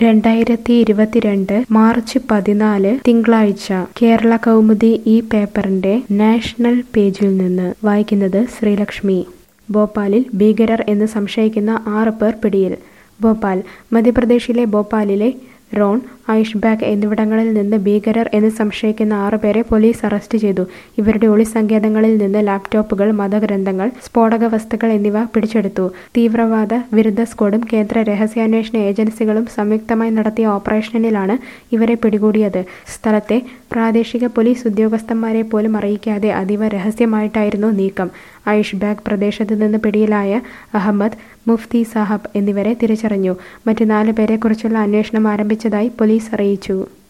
രണ്ടായിരത്തി ഇരുപത്തിരണ്ട് മാർച്ച് പതിനാല് തിങ്കളാഴ്ച കേരള കൗമുദി ഈ പേപ്പറിന്റെ നാഷണൽ പേജിൽ നിന്ന് വായിക്കുന്നത് ശ്രീലക്ഷ്മി ഭോപ്പാലിൽ ഭീകരർ എന്ന് സംശയിക്കുന്ന ആറ് പേർ പിടിയിൽ ഭോപ്പാൽ മധ്യപ്രദേശിലെ ഭോപ്പാലിലെ റോൺ ഐഷ്ബാഗ് എന്നിവിടങ്ങളിൽ നിന്ന് ഭീകരർ എന്ന് സംശയിക്കുന്ന ആറ് പേരെ പോലീസ് അറസ്റ്റ് ചെയ്തു ഇവരുടെ ഒളിസങ്കേതങ്ങളിൽ നിന്ന് ലാപ്ടോപ്പുകൾ മതഗ്രന്ഥങ്ങൾ സ്ഫോടക വസ്തുക്കൾ എന്നിവ പിടിച്ചെടുത്തു തീവ്രവാദ വിരുദ്ധ സ്ക്വാഡും കേന്ദ്ര രഹസ്യാന്വേഷണ ഏജൻസികളും സംയുക്തമായി നടത്തിയ ഓപ്പറേഷനിലാണ് ഇവരെ പിടികൂടിയത് സ്ഥലത്തെ പ്രാദേശിക പോലീസ് ഉദ്യോഗസ്ഥന്മാരെ പോലും അറിയിക്കാതെ അതീവ രഹസ്യമായിട്ടായിരുന്നു നീക്കം ഐഷ്ബാഗ് പ്രദേശത്ത് നിന്ന് പിടിയിലായ അഹമ്മദ് മുഫ്തി സാഹബ് എന്നിവരെ തിരിച്ചറിഞ്ഞു മറ്റു നാല് പേരെക്കുറിച്ചുള്ള അന്വേഷണം ആരംഭിച്ചതായി പോലീസ് അറിയിച്ചു